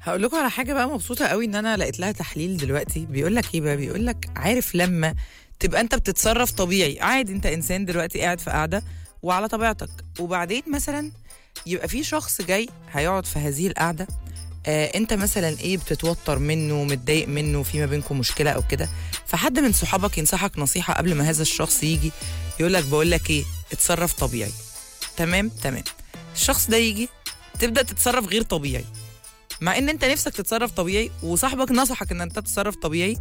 هقول لكم على حاجه بقى مبسوطه قوي ان انا لقيت لها تحليل دلوقتي بيقول لك ايه بقى بيقول لك عارف لما تبقى انت بتتصرف طبيعي عادي انت انسان دلوقتي قاعد في قاعده وعلى طبيعتك وبعدين مثلا يبقى في شخص جاي هيقعد في هذه القعده آه انت مثلا ايه بتتوتر منه متضايق منه في ما بينكم مشكله او كده فحد من صحابك ينصحك نصيحه قبل ما هذا الشخص يجي يقول لك بقول لك ايه اتصرف طبيعي تمام تمام الشخص ده يجي تبدا تتصرف غير طبيعي مع ان انت نفسك تتصرف طبيعي وصاحبك نصحك ان انت تتصرف طبيعي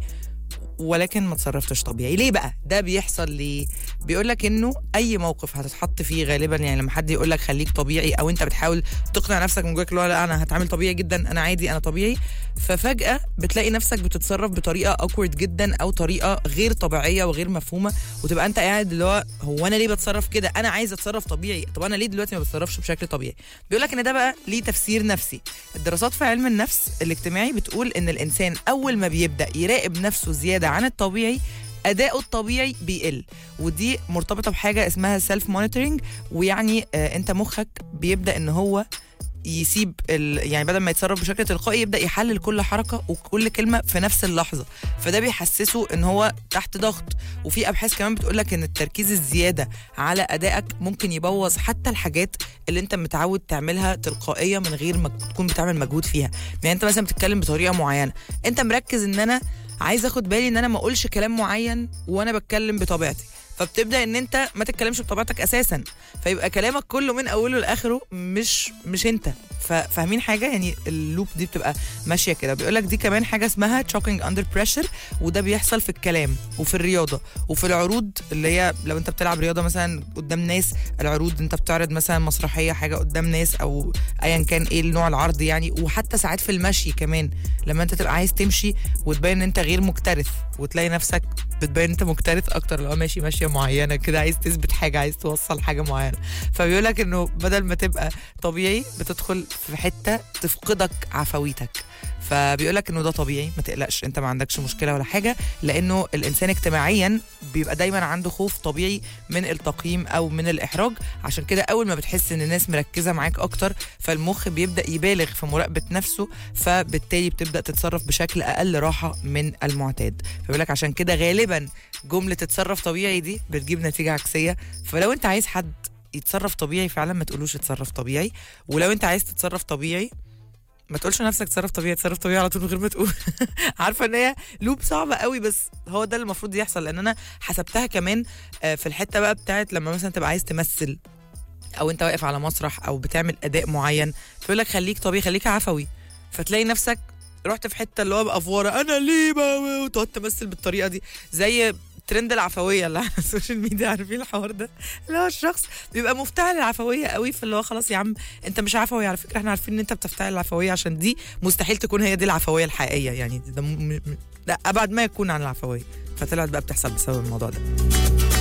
ولكن ما تصرفتش طبيعي ليه بقى ده بيحصل ليه بيقول لك انه اي موقف هتتحط فيه غالبا يعني لما حد يقول لك خليك طبيعي او انت بتحاول تقنع نفسك من جواك اللي هو لا انا هتعامل طبيعي جدا انا عادي انا طبيعي ففجاه بتلاقي نفسك بتتصرف بطريقه اوكورد جدا او طريقه غير طبيعيه وغير مفهومه وتبقى انت قاعد اللي هو هو انا ليه بتصرف كده انا عايز اتصرف طبيعي طب انا ليه دلوقتي ما بتصرفش بشكل طبيعي بيقول لك ان ده بقى ليه تفسير نفسي الدراسات في علم النفس الاجتماعي بتقول ان الانسان اول ما بيبدا يراقب نفسه زياده عن الطبيعي اداؤه الطبيعي بيقل ودي مرتبطه بحاجه اسمها سيلف مونيتورنج ويعني آه انت مخك بيبدا ان هو يسيب ال... يعني بدل ما يتصرف بشكل تلقائي يبدا يحلل كل حركه وكل كلمه في نفس اللحظه فده بيحسسه ان هو تحت ضغط وفي ابحاث كمان بتقول لك ان التركيز الزياده على ادائك ممكن يبوظ حتى الحاجات اللي انت متعود تعملها تلقائيه من غير ما تكون بتعمل مجهود فيها يعني انت مثلا بتتكلم بطريقه معينه انت مركز ان انا عايز اخد بالي ان انا ما اقولش كلام معين وانا بتكلم بطبيعتي فبتبدا ان انت ما تتكلمش بطبيعتك اساسا فيبقى كلامك كله من اوله لاخره مش مش انت فاهمين حاجه يعني اللوب دي بتبقى ماشيه كده بيقول لك دي كمان حاجه اسمها تشوكينج اندر بريشر وده بيحصل في الكلام وفي الرياضه وفي العروض اللي هي لو انت بتلعب رياضه مثلا قدام ناس العروض انت بتعرض مثلا مسرحيه حاجه قدام ناس او ايا كان ايه نوع العرض يعني وحتى ساعات في المشي كمان لما انت تبقى عايز تمشي وتبين ان انت غير مكترث وتلاقي نفسك بتبين انت مكترث اكتر لو ماشي ماشيه معينه كده عايز تثبت حاجه عايز توصل حاجه معينه فبيقول لك انه بدل ما تبقى طبيعي بتدخل في حته تفقدك عفويتك فبيقول لك انه ده طبيعي ما تقلقش انت ما عندكش مشكله ولا حاجه لانه الانسان اجتماعيا بيبقى دايما عنده خوف طبيعي من التقييم او من الاحراج عشان كده اول ما بتحس ان الناس مركزه معاك اكتر فالمخ بيبدا يبالغ في مراقبه نفسه فبالتالي بتبدا تتصرف بشكل اقل راحه من المعتاد فبيقول لك عشان كده غالبا جمله تتصرف طبيعي دي بتجيب نتيجه عكسيه فلو انت عايز حد يتصرف طبيعي فعلا ما تقولوش اتصرف طبيعي ولو انت عايز تتصرف طبيعي ما تقولش لنفسك تصرف طبيعي تصرف طبيعي على طول من غير ما تقول عارفه ان هي لوب صعبه قوي بس هو ده اللي المفروض يحصل لان انا حسبتها كمان في الحته بقى بتاعت لما مثلا تبقى عايز تمثل او انت واقف على مسرح او بتعمل اداء معين فيقول لك خليك طبيعي خليك عفوي فتلاقي نفسك رحت في حته اللي هو بافوره انا ليه بقى وتقعد تمثل بالطريقه دي زي ترند العفويه اللي على السوشيال ميديا عارفين الحوار ده اللي هو الشخص بيبقى مفتعل العفويه قوي فاللي هو خلاص يا عم انت مش عفوي على فكره احنا عارفين ان انت بتفتعل العفويه عشان دي مستحيل تكون هي دي العفويه الحقيقيه يعني ده م... م... لا ابعد ما يكون عن العفويه فطلعت بقى بتحصل بسبب الموضوع ده